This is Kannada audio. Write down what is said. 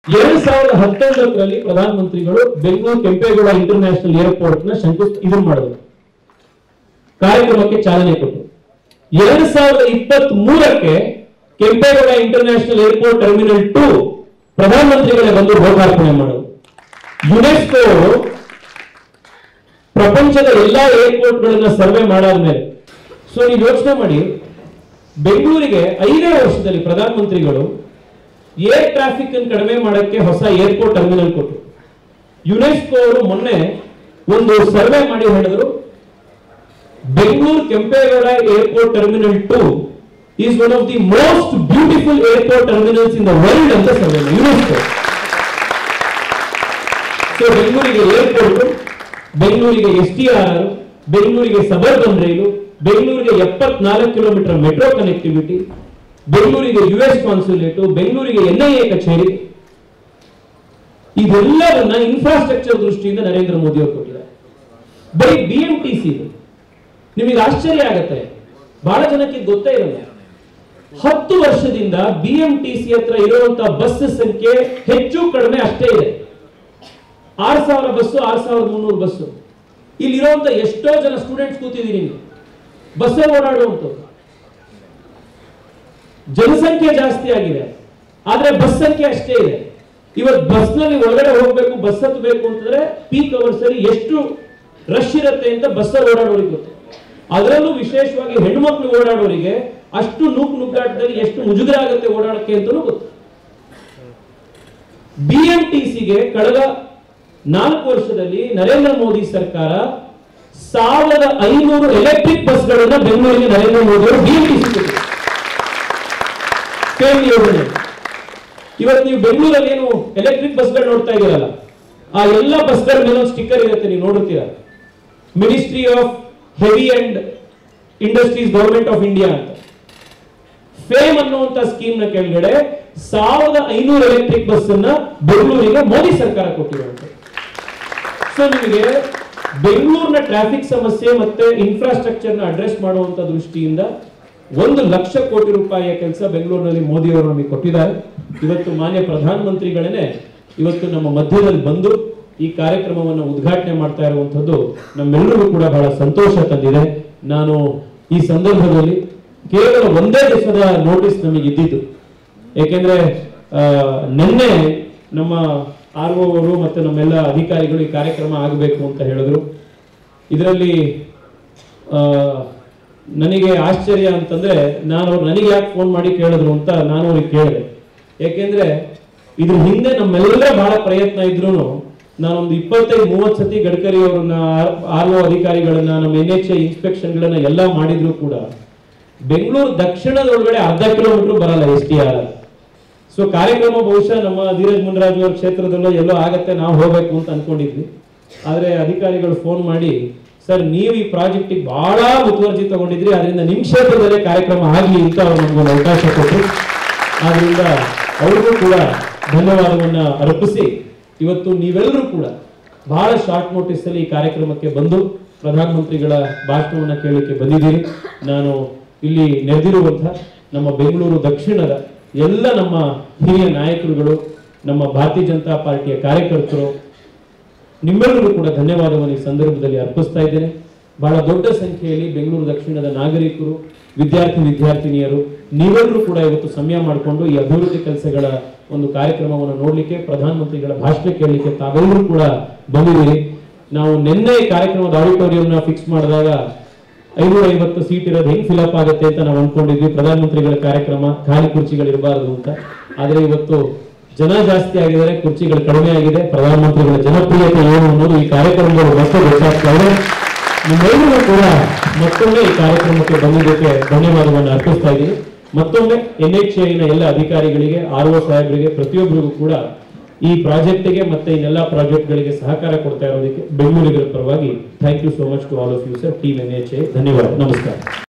ಎರಡ್ ಸಾವಿರದ ಹತ್ತೊಂಬತ್ತರಲ್ಲಿ ಪ್ರಧಾನಮಂತ್ರಿಗಳು ಬೆಂಗಳೂರು ಕೆಂಪೇಗೌಡ ಇಂಟರ್ನ್ಯಾಷನಲ್ ಏರ್ಪೋರ್ಟ್ ನ ಶಂಕುಸ್ ಇದನ್ನ ಮಾಡಿದ್ರು ಕಾರ್ಯಕ್ರಮಕ್ಕೆ ಚಾಲನೆ ಕೊಟ್ಟರು ಎರಡ್ ಸಾವಿರದ ಇಪ್ಪತ್ತ್ ಮೂರಕ್ಕೆ Kempegowda international airport terminal two ಪ್ರಧಾನಮಂತ್ರಿಗಳೇ ಬಂದು ಲೋಕಾರ್ಪಣೆ ಮಾಡೋದು ಯುನೆಸ್ಕೋ ಪ್ರಪಂಚದ ಎಲ್ಲಾ ಏರ್ಪೋರ್ಟ್ ಗಳನ್ನ ಸರ್ವೆ ಮಾಡಾದ್ಮೇಲೆ ಸೊ ನೀವು ಯೋಚನೆ ಮಾಡಿ ಬೆಂಗಳೂರಿಗೆ ಐದೇ ವರ್ಷದಲ್ಲಿ ಪ್ರಧಾನಮಂತ್ರಿಗಳು ಏರ್ ಟ್ರಾಫಿಕ್ ಅನ್ನು ಕಡಿಮೆ ಮಾಡಕ್ಕೆ ಹೊಸ ಏರ್ಪೋರ್ಟ್ ಟರ್ಮಿನಲ್ ಕೊಟ್ಟರು ಯುನೆಸ್ಕೋ ಅವರು ಮೊನ್ನೆ ಒಂದು ಸರ್ವೆ ಮಾಡಿ ಹೇಳಿದ್ರು Bengaluru Kempegowda airport terminal two is one of the most beautiful airport terminals in the world ಅಂತ ಸರ್ವೆ ಯುನೆಸ್ಕೋ ಸೊ ಬೆಂಗಳೂರಿಗೆ ಏರ್ಪೋರ್ಟ್ ಬೆಂಗಳೂರಿಗೆ ಎಸ್ ಟಿ ಆರ್ ಬೆಂಗಳೂರಿಗೆ ಸಬರ್ಬನ್ ರೈಲು ಬೆಂಗಳೂರಿಗೆ ಎಪ್ಪತ್ನಾಲ್ಕು ಕಿಲೋಮೀಟರ್ ಮೆಟ್ರೋ ಕನೆಕ್ಟಿವಿಟಿ ಬೆಂಗಳೂರಿಗೆ ಯು ಎಸ್ ಕಾನ್ಸುಲೇಟು ಬೆಂಗಳೂರಿಗೆ ಎನ್ ಐ ಎ ಕಚೇರಿ ಇದೆಲ್ಲವನ್ನ ಇನ್ಫ್ರಾಸ್ಟ್ರಕ್ಚರ್ ದೃಷ್ಟಿಯಿಂದ ನರೇಂದ್ರ ಮೋದಿ ಅವರು ಕೊಟ್ಟಿದ್ದಾರೆ ಬರೀ ಬಿ ಎಂ ಟಿ ಸಿ ನಿಮಗೆ ಆಶ್ಚರ್ಯ ಆಗತ್ತೆ ಬಹಳ ಜನಕ್ಕೆ ಗೊತ್ತೇ ಇರಲ್ಲ ಹತ್ತು ವರ್ಷದಿಂದ ಬಿ ಎಂ ಟಿ ಸಿ ಹತ್ರ ಇರುವಂತಹ ಬಸ್ ಸಂಖ್ಯೆ ಹೆಚ್ಚು ಕಡಿಮೆ ಅಷ್ಟೇ ಇದೆ ಆರ್ ಸಾವಿರ ಬಸ್ಸು ಆರ್ ಸಾವಿರದ ಮುನ್ನೂರು ಬಸ್ಸು ಇಲ್ಲಿರುವಂತ ಎಷ್ಟೋ ಜನ ಸ್ಟೂಡೆಂಟ್ಸ್ ಕೂತಿದ್ದೀರಿ ನೀವು ಬಸ್ಸೇ ಓಡಾಡುವಂಥದ್ದು ಜನಸಂಖ್ಯೆ ಜಾಸ್ತಿ ಆಗಿದೆ ಆದ್ರೆ ಬಸ್ ಸಂಖ್ಯೆ ಅಷ್ಟೇ ಇದೆ ಇವತ್ತು ಬಸ್ ನಲ್ಲಿ ಒಳಗಡೆ ಹೋಗ್ಬೇಕು ಬಸ್ ಹತ್ತಬೇಕು ಅಂತಂದ್ರೆ ಪೀಕ್ ಅವರ್ಸ್ ಅಲ್ಲಿ ಎಷ್ಟು ರಶ್ ಇರುತ್ತೆ ಅಂತ ಬಸ್ಸಲ್ಲಿ ಓಡಾಡೋರಿಗೆ ಗೊತ್ತು ಅದರಲ್ಲೂ ವಿಶೇಷವಾಗಿ ಹೆಣ್ಣು ಮಕ್ಕಳು ಓಡಾಡೋರಿಗೆ ಅಷ್ಟು ನೂಕು ನುಗ್ಗಾಟದಲ್ಲಿ ಎಷ್ಟು ಮುಜುಗರ ಆಗುತ್ತೆ ಓಡಾಡಕ್ಕೆ ಅಂತಲೂ ಗೊತ್ತು ಬಿಎಂಟಿಸಿಗೆ ಕಳೆದ ನಾಲ್ಕು ವರ್ಷದಲ್ಲಿ ನರೇಂದ್ರ ಮೋದಿ ಸರ್ಕಾರ ಸಾವಿರದ ಐನೂರು ಎಲೆಕ್ಟ್ರಿಕ್ ಬಸ್ಗಳನ್ನ ಬೆಂಗಳೂರಿಗೆ ನರೇಂದ್ರ ಮೋದಿ ಅವರು ಬಿಎಂಟಿಸಿ ಫೇಮ್ ಯೋಜನೆ ಇವತ್ತು ನೀವು ಬೆಂಗಳೂರಲ್ಲಿ ಏನು ಎಲೆಕ್ಟ್ರಿಕ್ ಬಸ್ಗಳು ನೋಡ್ತಾ ಇದ್ದೀರಲ್ಲ ಆ ಎಲ್ಲ ಬಸ್ಗಳ ಮೇಲೆ ಒಂದು ಸ್ಟಿಕ್ಕರ್ ಇರುತ್ತೆ ನೀವು ನೋಡುತ್ತೀರಾ ministry of heavy and industries government of India ಅಂತ ಫೇಮ್ ಅನ್ನುವಂತ ಸ್ಕೀಮ್ ನ ಕೆಳಗಡೆ ಸಾವಿರದ ಐನೂರು ಎಲೆಕ್ಟ್ರಿಕ್ ಬಸ್ ಅನ್ನ ಬೆಂಗಳೂರಿಗೆ ಮೋದಿ ಸರ್ಕಾರ ಕೊಟ್ಟಿರುವಂತ ಸೊ ನಿಮಗೆ ಬೆಂಗಳೂರಿನ ಟ್ರಾಫಿಕ್ ಸಮಸ್ಯೆ ಮತ್ತೆ ಇನ್ಫ್ರಾಸ್ಟ್ರಕ್ಚರ್ ನ ಅಡ್ರೆಸ್ ಮಾಡುವಂತ ದೃಷ್ಟಿಯಿಂದ ಒಂದು ಲಕ್ಷ ಕೋಟಿ ರೂಪಾಯಿಯ ಕೆಲಸ ಬೆಂಗಳೂರಿನಲ್ಲಿ ಮೋದಿ ಅವರು ನಮಗೆ ಕೊಟ್ಟಿದ್ದಾರೆ ಇವತ್ತು ಮಾನ್ಯ ಪ್ರಧಾನಮಂತ್ರಿಗಳೇನೆ ಇವತ್ತು ನಮ್ಮ ಮಧ್ಯದಲ್ಲಿ ಬಂದು ಈ ಕಾರ್ಯಕ್ರಮವನ್ನು ಉದ್ಘಾಟನೆ ಮಾಡ್ತಾ ಇರುವಂತದ್ದು ನಮ್ಮೆಲ್ಲರಿಗೂ ಕೂಡ ಬಹಳ ಸಂತೋಷ ತಂದಿದೆ ನಾನು ಈ ಸಂದರ್ಭದಲ್ಲಿ ಕೇವಲ ಒಂದೇ ದಿವಸದ ನೋಟಿಸ್ ನಮಗೆ ಇದ್ದಿದ್ದು ಏಕೆಂದ್ರೆ ಆ, ನಿನ್ನೆ ನಮ್ಮ ಆರ್ ಅವರು ಮತ್ತೆ ನಮ್ಮೆಲ್ಲ ಅಧಿಕಾರಿಗಳು ಈ ಕಾರ್ಯಕ್ರಮ ಆಗಬೇಕು ಅಂತ ಹೇಳಿದ್ರು ಇದರಲ್ಲಿ ಆ, ನನಗೆ ಆಶ್ಚರ್ಯ ಅಂತಂದ್ರೆ ನಾನು ಅವ್ರು ನನಗೆ ಯಾಕೆ ಫೋನ್ ಮಾಡಿ ಕೇಳಿದ್ರು ಅಂತ ನಾನು ಅವ್ರಿಗೆ ಕೇಳಿದೆ ಯಾಕೆಂದ್ರೆ ಇದ್ರ ಹಿಂದೆ ನಮ್ಮೆಲ್ಲ ಬಹಳ ಪ್ರಯತ್ನ ಇದ್ರು ನಾನೊಂದು ಇಪ್ಪತ್ತೈದು ಮೂವತ್ತು ಸತಿ ಗಡ್ಕರಿ ಅವ್ರನ್ನ ಆರ್ ಒ ಅಧಿಕಾರಿಗಳನ್ನ ನಮ್ಮ ಎನ್ ಎಚ್ ಐ ಇನ್ಸ್ಪೆಕ್ಷನ್ಗಳನ್ನ ಎಲ್ಲ ಮಾಡಿದ್ರು ಕೂಡ ಬೆಂಗಳೂರು ದಕ್ಷಿಣದೊಳಗಡೆ ಅರ್ಧ ಕಿಲೋಮೀಟರ್ ಬರಲ್ಲ ಎಸ್ ಟಿ ಆರ್ ಸೊ ಕಾರ್ಯಕ್ರಮ ಬಹುಶಃ ನಮ್ಮ ಧೀರಜ್ ಮುನ್ರಾಜ್ ಅವ್ರ ಕ್ಷೇತ್ರದಲ್ಲೋ ಎಲ್ಲೋ ಆಗತ್ತೆ ನಾವು ಹೋಗ್ಬೇಕು ಅಂತ ಅನ್ಕೊಂಡಿದ್ವಿ ಆದ್ರೆ ಅಧಿಕಾರಿಗಳು ಫೋನ್ ಮಾಡಿ ಸರ್ ನೀವು ಈ ಪ್ರಾಜೆಕ್ಟಿಗೆ ಬಹಳ ಮುತುವರ್ಜಿ ತಗೊಂಡಿದ್ರಿ ಅದರಿಂದ ನಿಮ್ ಕ್ಷೇತ್ರದಲ್ಲೇ ಕಾರ್ಯಕ್ರಮ ಆಗಲಿ ಅಂತ ಅವ್ರು ನಮ್ಗೊಂದು ಅವಕಾಶ ಕೊಟ್ಟರು ಆದ್ರಿಂದ ಅವ್ರಿಗೂ ಕೂಡ ಧನ್ಯವಾದವನ್ನ ಅರ್ಪಿಸಿ ಇವತ್ತು ನೀವೆಲ್ಲರೂ ಕೂಡ ಬಹಳ ಶಾರ್ಟ್ ನೋಟಿಸ್ ಅಲ್ಲಿ ಈ ಕಾರ್ಯಕ್ರಮಕ್ಕೆ ಬಂದು ಪ್ರಧಾನಮಂತ್ರಿಗಳ ಭಾಷಣವನ್ನ ಕೇಳಲಿಕ್ಕೆ ಬಂದಿದ್ದೀರಿ ನಾನು ಇಲ್ಲಿ ನೆರೆದಿರುವಂತಹ ನಮ್ಮ ಬೆಂಗಳೂರು ದಕ್ಷಿಣದ ಎಲ್ಲ ನಮ್ಮ ಹಿರಿಯ ನಾಯಕರುಗಳು ನಮ್ಮ ಭಾರತೀಯ ಜನತಾ ಪಾರ್ಟಿಯ ಕಾರ್ಯಕರ್ತರು ನಿಮ್ಮೆಲ್ಲರಿಗೂ ಕೂಡ ಧನ್ಯವಾದವನ್ನು ಈ ಸಂದರ್ಭದಲ್ಲಿ ಅರ್ಪಿಸ್ತಾ ಇದ್ದೇನೆ ಬಹಳ ದೊಡ್ಡ ಸಂಖ್ಯೆಯಲ್ಲಿ ಬೆಂಗಳೂರು ದಕ್ಷಿಣದ ನಾಗರಿಕರು ವಿದ್ಯಾರ್ಥಿ ವಿದ್ಯಾರ್ಥಿನಿಯರು ನೀವೆಲ್ಲರೂ ಕೂಡ ಇವತ್ತು ಸಮಯ ಮಾಡಿಕೊಂಡು ಈ ಅಭಿವೃದ್ಧಿ ಕೆಲಸಗಳ ಒಂದು ಕಾರ್ಯಕ್ರಮವನ್ನು ನೋಡ್ಲಿಕ್ಕೆ ಪ್ರಧಾನಮಂತ್ರಿಗಳ ಭಾಷಣ ಕೇಳಲಿಕ್ಕೆ ತಾವೆಲ್ಲರೂ ಕೂಡ ಬಂದಿದ್ದೀರಿ ನಾವು ನಿನ್ನೆ ಈ ಕಾರ್ಯಕ್ರಮದ ಆಡಿಟೋರಿಯಂನ ಫಿಕ್ಸ್ ಮಾಡಿದಾಗ ಐನೂರ ಐವತ್ತು ಸೀಟ್ ಇರೋದು ಹೆಂಗ್ ಫಿಲಪ್ ಆಗುತ್ತೆ ಅಂತ ನಾವು ಅನ್ಕೊಂಡಿದ್ವಿ ಪ್ರಧಾನಮಂತ್ರಿಗಳ ಕಾರ್ಯಕ್ರಮ ಖಾಲಿ ಕುರ್ಚಿಗಳಿರಬಾರದು ಅಂತ ಆದ್ರೆ ಇವತ್ತು ಜನ ಜಾಸ್ತಿ ಆಗಿದ್ದಾರೆ ಕುರ್ಚಿಗಳು ಕಡಿಮೆ ಆಗಿದೆ ಪ್ರಧಾನಮಂತ್ರಿಗಳ ಜನಪ್ರಿಯತೆ ಏನು ಅನ್ನೋದು ಈ ಕಾರ್ಯಕ್ರಮಗಳು ಮತ್ತೆ ಗೊತ್ತಾಗ್ತಾ ಇದೆ ನಿಮ್ಮೆಲ್ಲರೂ ಕೂಡ ಮತ್ತೊಮ್ಮೆ ಈ ಕಾರ್ಯಕ್ರಮಕ್ಕೆ ಬಂದಿದ್ದಕ್ಕೆ ಧನ್ಯವಾದವನ್ನು ಅರ್ಪಿಸ್ತಾ ಇದ್ದೀನಿ ಮತ್ತೊಮ್ಮೆ ಎನ್ ಎಚ್ ಐನ ಎಲ್ಲ ಅಧಿಕಾರಿಗಳಿಗೆ ಆರ್ ಒ ಸಾಹೇಬರಿಗೆ ಪ್ರತಿಯೊಬ್ಬರಿಗೂ ಕೂಡ ಈ ಪ್ರಾಜೆಕ್ಟ್ಗೆ ಮತ್ತೆ ಇನ್ನೆಲ್ಲ ಪ್ರಾಜೆಕ್ಟ್ಗಳಿಗೆ ಸಹಕಾರ ಕೊಡ್ತಾ ಇರೋದಕ್ಕೆ ಬೆಂಗಳೂರಿಗರ ಪರವಾಗಿ thank you so much to all of you sir team N H I ಧನ್ಯವಾದ ನಮಸ್ಕಾರ